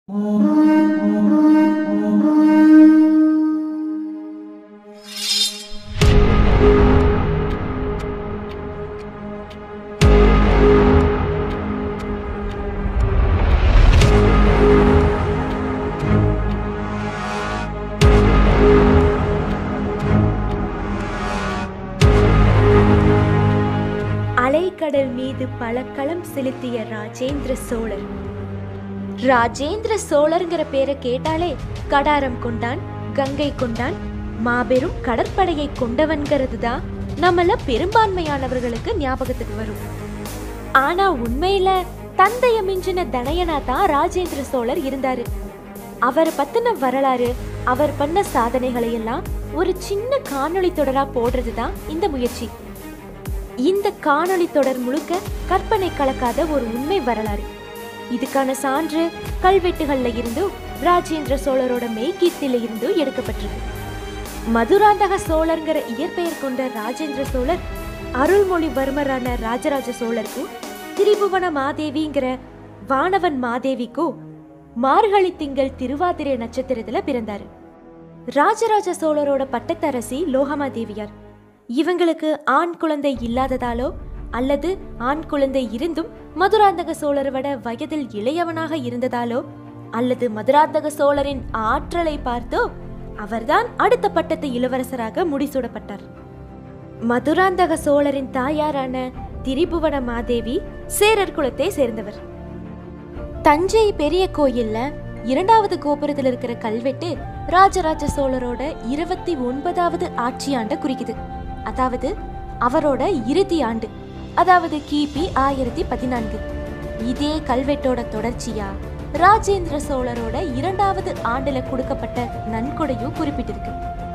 அலைக்கடல் மீது பல களம் செலுத்திய ராஜேந்திர சோழர் ராஜேந்திர சோழர்ங்கிற பேரை கேட்டாலே கடாரம் கொண்டான் கங்கை கொண்டான் மாபெரும் கடற்படையை கொண்டவன்கிறது தான் நம்மள பெரும்பான்மையானவர்களுக்கு ஞாபகத்துக்கு வரும் ஆனா உண்மையில தந்தைய மிஞ்சின தனையனா தான் ராஜேந்திர சோழர் இருந்தாரு அவரை பத்தின வரலாறு அவர் பண்ண சாதனைகளை எல்லாம் ஒரு சின்ன காணொளி தொடரா போடுறது தான் இந்த முயற்சி இந்த காணொளி தொடர் முழுக்க கற்பனை கலக்காத ஒரு உண்மை வரலாறு இதுக்கான சான்று கல்வெட்டுகள்ல இருந்தும் ராஜேந்திர சோழரோட மெய்கீர்த்தில இருந்தும் எடுக்கப்பட்டிருக்கு மதுராந்தக சோழர்ங்கிற இயற்பெயர் கொண்ட ராஜேந்திர சோழர் அருள்மொழிவர்மரான ராஜராஜ சோழருக்கும் திரிபுவன மாதேவிங்கிற வானவன் மாதேவிக்கும் மார்கழி திங்கள் திருவாதிரை நட்சத்திரத்துல பிறந்தாரு ராஜராஜ சோழரோட பட்டத்தரசி லோகமா தேவியார் இவங்களுக்கு ஆண் குழந்தை இல்லாததாலோ அல்லது ஆண் குழந்தை இருந்தும் மதுராந்தக சோழரை விட வயதில் இளையவனாக இருந்ததாலோ அல்லது மதுராந்தக சோழரின் ஆற்றலை பார்த்தோ அவர்தான் அடுத்த பட்டத்து இளவரசராக முடிசூடப்பட்டார் மதுராந்தக சோழரின் தாயாரான திரிபுவன மாதேவி சேரர் குலத்தை சேர்ந்தவர் தஞ்சை பெரிய கோயில்ல இரண்டாவது கோபுரத்தில் இருக்கிற கல்வெட்டு ராஜராஜ சோழரோட இருபத்தி ஒன்பதாவது ஆட்சி ஆண்டை குறிக்குது அதாவது அவரோட இறுதி ஆண்டு அதாவது கிபி ஆயிரத்தி பதினான்கு இதே கல்வெட்டோட தொடர்ச்சியா ராஜேந்திர சோழரோட இரண்டாவது ஆண்டுல கொடுக்கப்பட்ட நன்கொடையும் குறிப்பிட்டிருக்கு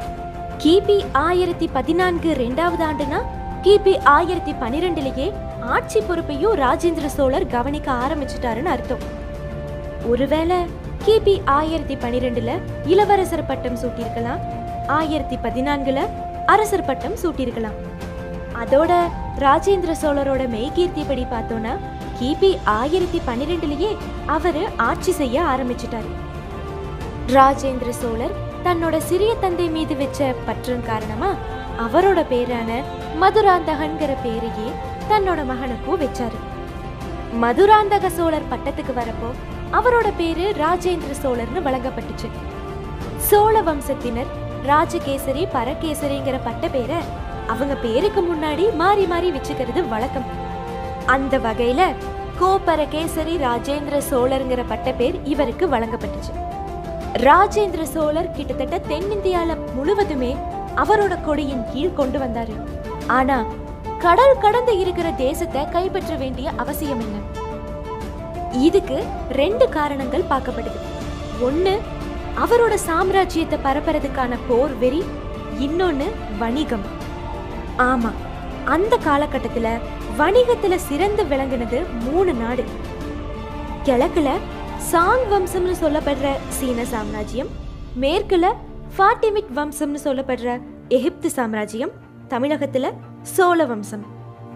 கிபி ஆயிரத்தி பதினான்கு ரெண்டாவது ஆண்டுனா கிபி ஆயிரத்தி பனிரெண்டுலயே ஆட்சி பொறுப்பையும் ராஜேந்திர சோழர் கவனிக்க ஆரம்பிச்சிட்டாருன்னு அர்த்தம் ஒருவேளை கிபி ஆயிரத்தி பனிரெண்டுல இளவரசர் பட்டம் சூட்டியிருக்கலாம் ஆயிரத்தி பதினான்குல அரசர் பட்டம் சூட்டியிருக்கலாம் அதோட ராஜேந்திர சோழரோட மெய்கீர்த்திப்படி பார்த்தோன்னா கிபி ஆயிரத்தி பன்னிரெண்டுலயே அவரு ஆட்சி செய்ய ஆரம்பிச்சிட்டாரு ராஜேந்திர சோழர் தன்னோட சிறிய தந்தை மீது வச்ச பற்றின் காரணமா அவரோட பேரான மதுராந்தகன்கிற பேரையே தன்னோட மகனுக்கும் வச்சாரு மதுராந்தக சோழர் பட்டத்துக்கு வரப்போ அவரோட பேரு ராஜேந்திர சோழர்னு வழங்கப்பட்டுச்சு சோழ வம்சத்தினர் ராஜகேசரி பரகேசரிங்கிற பட்ட பேரை அவங்க பேருக்கு முன்னாடி மாறி மாறி வச்சுக்கிறது வழக்கம் அந்த வகையில கோபரகேசரி ராஜேந்திர சோழருங்கிற பட்ட பேர் இவருக்கு வழங்கப்பட்டுச்சு ராஜேந்திர சோழர் கிட்டத்தட்ட தென்னிந்தியால முழுவதுமே அவரோட கொடியின் கீழ் கொண்டு வந்தாரு ஆனா கடல் கடந்து இருக்கிற தேசத்தை கைப்பற்ற வேண்டிய அவசியம் என்ன இதுக்கு ரெண்டு காரணங்கள் பார்க்கப்படுது ஒண்ணு அவரோட சாம்ராஜ்யத்தை பரப்புறதுக்கான போர் வெறி இன்னொன்னு வணிகம் ஆமா அந்த காலகட்டத்துல வணிகத்துல சிறந்து விளங்குனது மூணு நாடு கிழக்குல சாங் வம்சம்னு சொல்லப்படுற சீன சாம்ராஜ்யம் மேற்குல ஃபாட்டிமிக் வம்சம்னு சொல்லப்படுற எகிப்து சாம்ராஜ்யம் தமிழகத்துல சோழ வம்சம்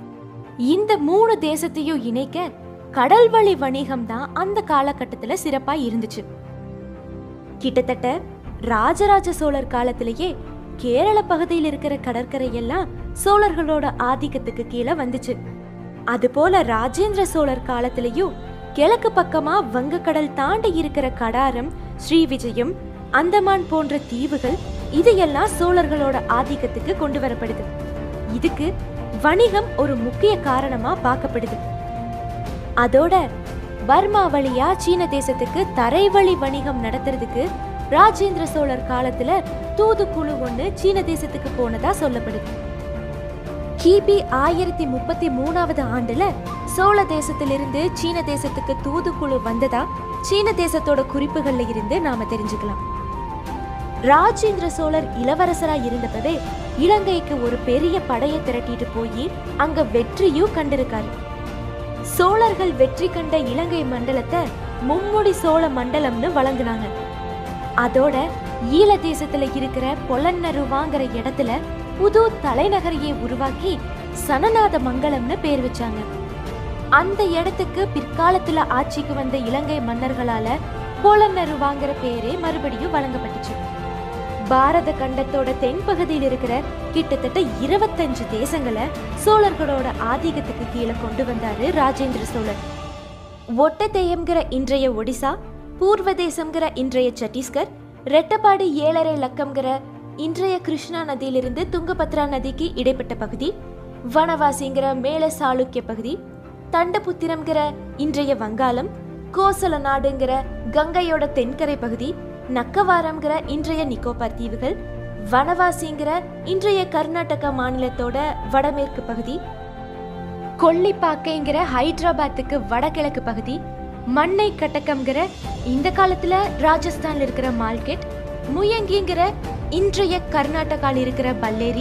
இந்த மூணு தேசத்தையும் இணைக்க கடல் வழி வணிகம் தான் அந்த காலகட்டத்துல சிறப்பா இருந்துச்சு கிட்டத்தட்ட ராஜராஜ சோழர் காலத்திலேயே கேரள பகுதியில் இருக்கிற கடற்கரை எல்லாம் சோழர்களோட ஆதிக்கத்துக்கு கீழே வந்துச்சு அதுபோல ராஜேந்திர சோழர் காலத்திலையும் கிழக்கு பக்கமா வங்கக்கடல் தாண்டி இருக்கிற கடாரம் ஸ்ரீவிஜயம் அந்தமான் போன்ற தீவுகள் இதையெல்லாம் சோழர்களோட ஆதிக்கத்துக்கு கொண்டு வரப்படுது இதுக்கு வணிகம் ஒரு முக்கிய காரணமா பார்க்கப்படுது அதோட பர்மா வழியா சீன தேசத்துக்கு தரைவழி வணிகம் நடத்துறதுக்கு ராஜேந்திர சோழர் காலத்துல தூதுக்குழு ஒண்ணு சீன தேசத்துக்கு போனதா சொல்லப்படுது கிபி ஆயிரத்தி முப்பத்தி மூணாவது ஆண்டுல சோழ தேசத்திலிருந்து சீன தேசத்துக்கு தூதுக்குழு வந்ததா சீன தேசத்தோட குறிப்புகள்ல இருந்து நாம தெரிஞ்சுக்கலாம் ராஜேந்திர சோழர் இளவரசரா இருந்தப்பவே இலங்கைக்கு ஒரு பெரிய படையை திரட்டிட்டு போய் அங்க வெற்றியும் கண்டிருக்காரு சோழர்கள் வெற்றி கண்ட இலங்கை மண்டலத்தை மும்முடி சோழ மண்டலம்னு வழங்குனாங்க அதோட ஈழ தேசத்துல இருக்கிற பொலன்னருவாங்கிற இடத்துல புது தலைநகரையே உருவாக்கி சனநாத மங்கலம்னு பேர் வச்சாங்க அந்த இடத்துக்கு பிற்காலத்துல ஆட்சிக்கு வந்த இலங்கை மன்னர்களால பொலன்னருவாங்கிற பேரே மறுபடியும் வழங்கப்பட்டுச்சு பாரத கண்டத்தோட தென்பகுதியில் இருக்கிற கிட்டத்தட்ட இருபத்தஞ்சு தேசங்களை சோழர்களோட ஆதிக்கத்துக்கு கீழே கொண்டு வந்தாரு ராஜேந்திர சோழர் ஒட்டத்தேயம்ங்கிற இன்றைய ஒடிசா பூர்வ தேசம்ங்கிற இன்றைய சத்தீஸ்கர் ரெட்டப்பாடி ஏழரை லக்கம்ங்கிற இன்றைய கிருஷ்ணா நதியிலிருந்து துங்கபத்ரா நதிக்கு இடைப்பட்ட பகுதி வனவாசிங்கிற மேல சாளுக்கிய பகுதி தண்டபுத்திரம்ங்கிற இன்றைய வங்காளம் கோசல நாடுங்கிற கங்கையோட தென்கரை பகுதி நக்கவாரம்ங்கிற இன்றைய நிக்கோபார் தீவுகள் வனவாசிங்கிற இன்றைய கர்நாடகா மாநிலத்தோட வடமேற்கு பகுதி கொல்லிப்பாக்கைங்கிற ஹைதராபாத்துக்கு வடகிழக்கு பகுதி மண்ணை கட்டக்கம்ங்கிற இந்த காலத்துல ராஜஸ்தான்ல இருக்கிற மார்க்கெட் முயங்கிங்கிற இன்றைய கர்நாடகாவில் இருக்கிற பல்லேரி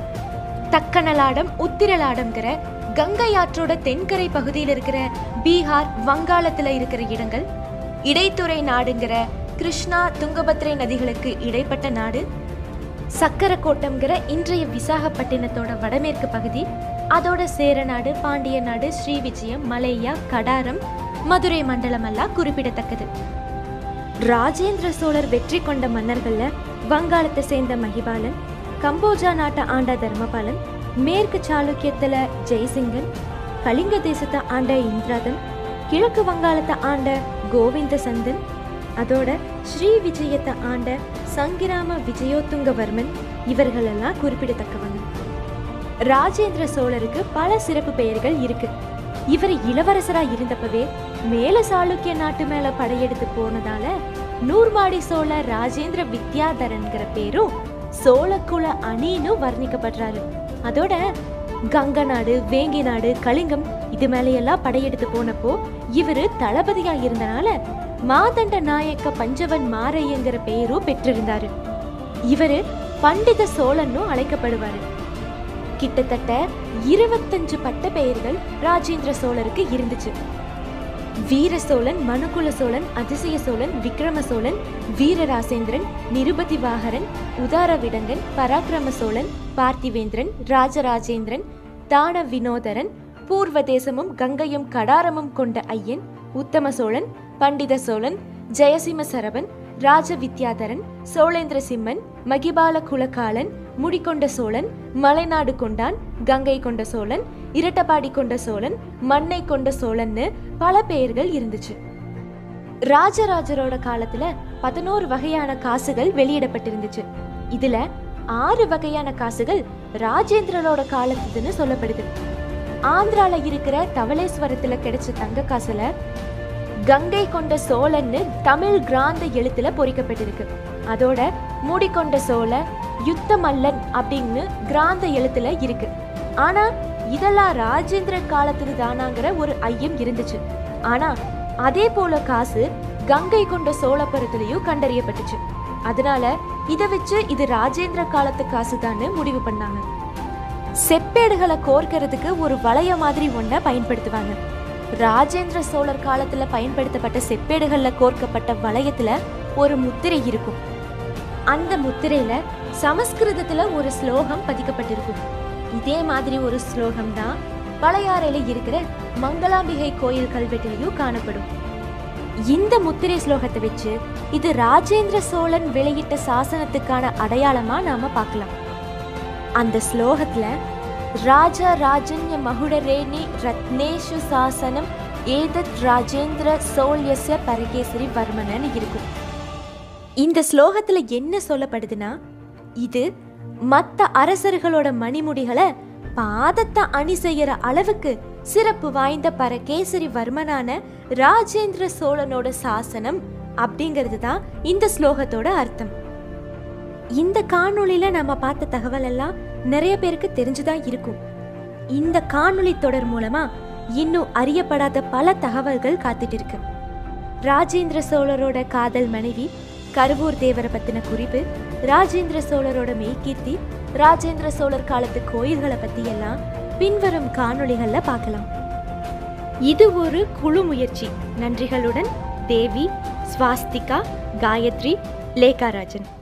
தக்கனலாடம் உத்திரலாடம்ங்கிற கங்கை ஆற்றோட தென்கரை பகுதியில் இருக்கிற பீகார் வங்காளத்துல இருக்கிற இடங்கள் இடைத்துறை நாடுங்கிற கிருஷ்ணா துங்கபத்ரை நதிகளுக்கு இடைப்பட்ட நாடு சக்கரக்கோட்டம்ங்கிற இன்றைய விசாகப்பட்டினத்தோட வடமேற்கு பகுதி அதோட சேரநாடு பாண்டிய நாடு ஸ்ரீவிஜயம் மலேயா கடாரம் மதுரை மண்டலம் எல்லாம் குறிப்பிடத்தக்கது ராஜேந்திர சோழர் வெற்றி கொண்ட மன்னர்கள்ல வங்காளத்தை சேர்ந்த மகிபாலன் கம்போஜா நாட்டை ஆண்ட தர்மபாலன் மேற்கு சாளுக்கியத்துல ஜெய்சிங்கன் கலிங்க தேசத்தை ஆண்ட இந்திராதன் கிழக்கு வங்காளத்தை ஆண்ட கோவிந்த சந்தன் அதோட ஸ்ரீ விஜயத்தை ஆண்ட சங்கிராம விஜயோத்துங்கவர்மன் இவர்களெல்லாம் குறிப்பிடத்தக்கவங்க ராஜேந்திர சோழருக்கு பல சிறப்பு பெயர்கள் இருக்கு இவர் இளவரசரா இருந்தப்பவே மேல சாளுக்கிய நாட்டு மேல படையெடுத்து போனதால நூர்மாடி சோழ ராஜேந்திர வித்யாதரன்கிற பேரும் சோழக்குல அணின்னு வர்ணிக்கப்படுறாரு அதோட கங்க நாடு வேங்கி நாடு கலிங்கம் இது மேலையெல்லாம் படையெடுத்து போனப்போ இவரு தளபதியா இருந்தனால மாதண்ட நாயக்க பஞ்சவன் மாரையங்கிற பெயரும் பெற்றிருந்தாரு இவரு பண்டித சோழன்னும் அழைக்கப்படுவாரு கிட்டத்தட்ட இருபத்தஞ்சு பட்ட பெயர்கள் ராஜேந்திர சோழருக்கு இருந்துச்சு வீர சோழன் மனுகுல சோழன் அதிசய சோழன் விக்ரம சோழன் வீரராசேந்திரன் நிருபதி வாகரன் உதாரவிடங்கன் பராக்கிரம சோழன் பார்த்திவேந்திரன் ராஜராஜேந்திரன் தான வினோதரன் பூர்வ தேசமும் கங்கையும் கடாரமும் கொண்ட ஐயன் உத்தம சோழன் பண்டித சோழன் ஜெயசிம்ம சரவன் ராஜ வித்யாதரன் சோழேந்திர சிம்மன் மகிபால குலகாலன் முடிகொண்ட சோழன் மலைநாடு கொண்டான் கங்கை கொண்ட சோழன் இரட்டபாடி கொண்ட சோழன் மண்ணை கொண்ட சோழன்னு பல பெயர்கள் இருந்துச்சு ராஜராஜரோட காலத்துல பதினோரு வகையான காசுகள் வெளியிடப்பட்டிருந்துச்சு இதுல ஆறு வகையான காசுகள் ராஜேந்திரனோட காலத்துதுன்னு சொல்லப்படுது ஆந்திரால இருக்கிற தவளேஸ்வரத்துல கிடைச்ச தங்க காசுல கங்கை கொண்ட சோழன்னு தமிழ் கிராந்த எழுத்துல பொறிக்கப்பட்டிருக்கு அதோட மூடிக்கொண்ட சோழ யுத்த மல்லன் அப்படின்னு கிராந்த எழுத்துல இருக்கு ஆனா இதெல்லாம் ராஜேந்திர காலத்துல தானாங்கிற ஒரு ஐயம் இருந்துச்சு ஆனா அதே போல காசு கங்கை கொண்ட சோழபுரத்திலையும் கண்டறியப்பட்டுச்சு அதனால இதை வச்சு இது ராஜேந்திர காலத்து காசுதான்னு முடிவு பண்ணாங்க செப்பேடுகளை கோர்க்கறதுக்கு ஒரு வளைய மாதிரி ஒன்றை பயன்படுத்துவாங்க ராஜேந்திர சோழர் காலத்துல பயன்படுத்தப்பட்ட செப்பேடுகள்ல கோர்க்கப்பட்ட வளையத்துல ஒரு முத்திரை இருக்கும் அந்த முத்திரையில சமஸ்கிருதத்துல ஒரு ஸ்லோகம் பதிக்கப்பட்டிருக்கும் இதே மாதிரி ஒரு ஸ்லோகம் தான் பழையாறையில இருக்கிற மங்களாம்பிகை கோயில் கல்வெட்டிலையும் காணப்படும் இந்த முத்திரை ஸ்லோகத்தை வச்சு இது ராஜேந்திர சோழன் வெளியிட்ட சாசனத்துக்கான அடையாளமா நாம பார்க்கலாம் அந்த ஸ்லோகத்துல ராஜா ராஜன்ய மகுடரேணி ரத்னேஷு சாசனம் ஏதத் ராஜேந்திர சோல்யஸ்ய பரகேசரி வர்மனன் இருக்கும் இந்த ஸ்லோகத்துல என்ன சொல்லப்படுதுன்னா இது மத்த அரசர்களோட மணிமுடிகளை பாதத்தை அணி செய்யற அளவுக்கு சிறப்பு வாய்ந்த பரகேசரி வர்மனான ராஜேந்திர சோழனோட சாசனம் அப்படிங்கிறது தான் இந்த ஸ்லோகத்தோட அர்த்தம் இந்த காணொளியில நம்ம பார்த்த தகவல் எல்லாம் நிறைய பேருக்கு தெரிஞ்சுதான் இருக்கும் இந்த காணொளி தொடர் மூலமா இன்னும் அறியப்படாத பல தகவல்கள் காத்துட்டு இருக்கு ராஜேந்திர சோழரோட காதல் மனைவி கருவூர் தேவரை பத்தின குறிப்பு ராஜேந்திர சோழரோட மெய்கீர்த்தி ராஜேந்திர சோழர் காலத்து கோயில்களை பத்தி எல்லாம் பின்வரும் காணொளிகள்ல பார்க்கலாம் இது ஒரு குழு முயற்சி நன்றிகளுடன் தேவி ஸ்வாஸ்திகா காயத்ரி லேகாராஜன்